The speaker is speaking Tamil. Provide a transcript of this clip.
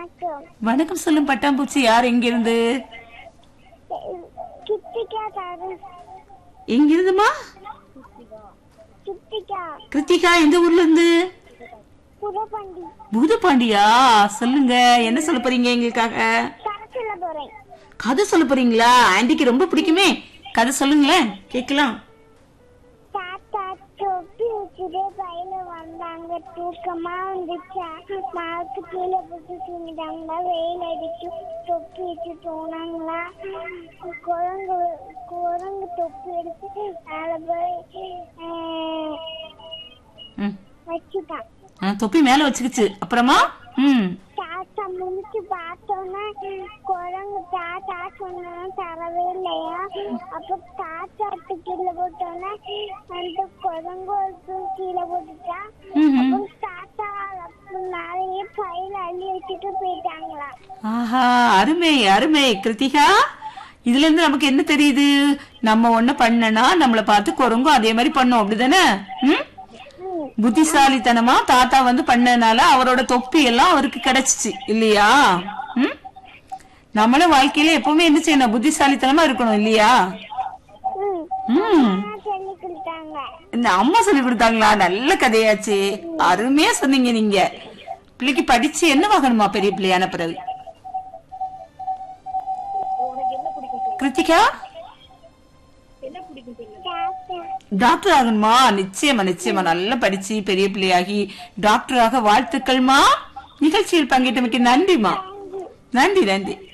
வணக்கம் வணக்கம் சொல்லும் பட்டாம்பூச்சி யார் எங்கிருந்து கித்திகா தாரு எங்கிருந்துமா கித்திகா கிருத்திகா எந்த ஊர்ல இருந்து புதப்பண்டி பூதபாண்டியா சொல்லுங்க என்ன சொல்ல போறீங்க எங்களுக்காக கதை சொல்ல போறேன் கதை சொல்ல போறீங்களா ஆண்டிக்கு ரொம்ப பிடிக்குமே கதை சொல்லுங்களேன் கேக்கலாம் தாத்தா தொப்பி வச்சுட்டு பையில வந்தாங்க தூக்கமா வந்துச்சா மாவுக்கு கீழே போட்டு தூங்கிட்டாங்களா வெயில் அடிச்சு தொப்பி வச்சு தூணாங்களா குரங்கு குரங்கு தொப்பி எடுத்து மேல போய் ஆஹ், ம். வச்சுட்டான் ஆ, தொப்பி மேல வச்சுக்கிச்சு அப்புறமா ம் தாத்தா முடிச்சு பார்த்தோன்னா குரங்கு தாத்தா சொன்னா தரவே இல்லையா அப்ப தாத்தா கீழே போட்டோன்னா அந்த குரங்கு ஒரு தூக்கி கீழே போட்டுட்டா ம்ஹும். அப்புறம் தாத்தா நிறைய பையில அள்ளி வச்சுட்டு போயிட்டாங்களா ஆஹா அருமை அருமை கிருத்திகா இதுல இருந்து நமக்கு என்ன தெரியுது நம்ம ஒண்ணு பண்ணனா நம்மள பார்த்து குரங்கும் அதே மாதிரி பண்ணோம் அப்படிதானே ம்? ம். புத்திசாலித்தனமா தாத்தா வந்து பண்ணனால அவரோட தொப்பி எல்லாம் அவருக்கு கிடைச்சிச்சு இல்லையா ம்? நம்மளும் வாழ்க்கையில எப்பவுமே என்ன செய்யணும் புத்திசாலித்தனமா இருக்கணும் இல்லையா ம். ம் ஆ, சொல்லி கொடுத்தாங்க இந்த அம்மா சொல்லி கொடுத்தாங்களா நல்ல கதையாச்சு அருமையா சொன்னீங்க நீங்க பிள்ளைக்கு படிச்சு என்ன வாங்கணுமா பெரிய பிள்ளையான பிறகு கிருத்திகா தாத்தா டாக்டர் ஆகணுமா நிச்சயமா நிச்சயமா நல்லா படிச்சு பெரிய பிள்ளையாகி டாக்டராக வாழ்த்துக்கள்மா நிகழ்ச்சியில் பங்கேற்றமைக்கு நன்றிமா நன்றி நன்றி